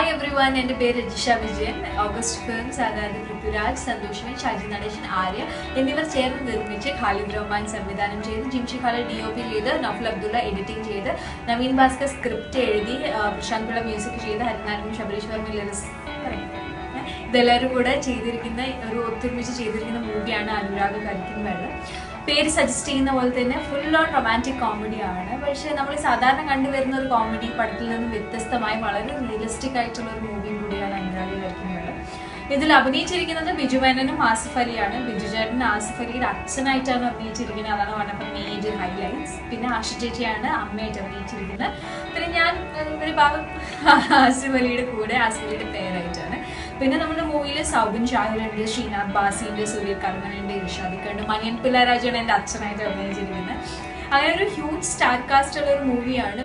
hi every one എൻ്റെ പേര് Rajisha Vijayan August films അതായത് പൃഥ്വിരാജ് സന്തോഷ് ഷാജി നടേശൻ ആര്യ എന്നിവർ ചേർന്ന് നിർമ്മിച്ച് ഖാലിദ് റഹ്മാൻ സംവിധാനം ചെയ്ത് Jimshi Khalid D O P ചെയ്ത് നഫൽ അബ്ദുള്ള എഡിറ്റിംഗ് ചെയ്ത് നവീൻ ഭാസ്കർ സ്ക്രിപ്റ്റ് എഴുതി ആ, പ്രശാന്ത് പിള്ള മ്യൂസിക് ചെയ്ത് ഹരിനാരായണൻ ശബരീഷ് വർമ്മ ലിറിക്സ് ഇതെല്ലാവരും കൂടെ ചെയ്തിരിക്കുന്ന ഒരു ഒത്തൊരുമിച്ച് ചെയ്തിരിക്കുന്ന മൂവിയാണ് അനുരാഗ് കരിക്കും വെള്ളം പേര് സജസ്റ്റ് ചെയ്യുന്ന പോലെ തന്നെ ഫുൾ ഓൺ റൊമാൻറ്റിക് കോമഡി ആണ് പക്ഷേ നമ്മൾ സാധാരണ കണ്ടുവരുന്ന ഒരു കോമഡി പടത്തിൽ നിന്നും വ്യത്യസ്തമായി വളരെ റിയലിസ്റ്റിക് ആയിട്ടുള്ള ഒരു മൂവിയും കൂടിയാണ് അനുരാഗ് കരിക്കും വെള്ളം ഇതിൽ അഭിനയിച്ചിരിക്കുന്നത് ബിജു മേനനും ആസിഫ് അലിയാണ് ബിജു ചേട്ടൻ ആസിഫ് അലിയുടെ അച്ഛനായിട്ടാണ് അഭിനയിച്ചിരിക്കുന്നത് അതാണ് വൺ ഓഫ് മേജർ ഹൈലൈറ്റ്സ് പിന്നെ ആശ ചേച്ചിയാണ് അമ്മയായിട്ട് അഭിനയിച്ചിരിക്കുന്നത് പിന്നെ ഞാൻ ഏഹ്, ഒരു ഭാഗം ആസിഫ് അലിയുടെ കൂടെ ആസിഫ് അലിയുടെ പേരായിട്ടാണ് പിന്നെ നമ്മുടെ മൂവിയിൽ സൗബിൻ ഷാഹിറുണ്ട് ശ്രീനാഥ് ബാസിയുണ്ട് സൂര്യ കർമ്മനുണ്ട് ഇർഷാദിക്ക് ഉണ്ട് മണിയൻ പിള്ളരാജാണ് എൻ്റെ അച്ഛനായിട്ട് അഭിനയിച്ചിരിക്കുന്നത് അങ്ങനെ ഒരു ഹ്യൂജ് സ്റ്റാർ കാസ്റ്റ് ഉള്ള ഒരു മൂവിയാണ്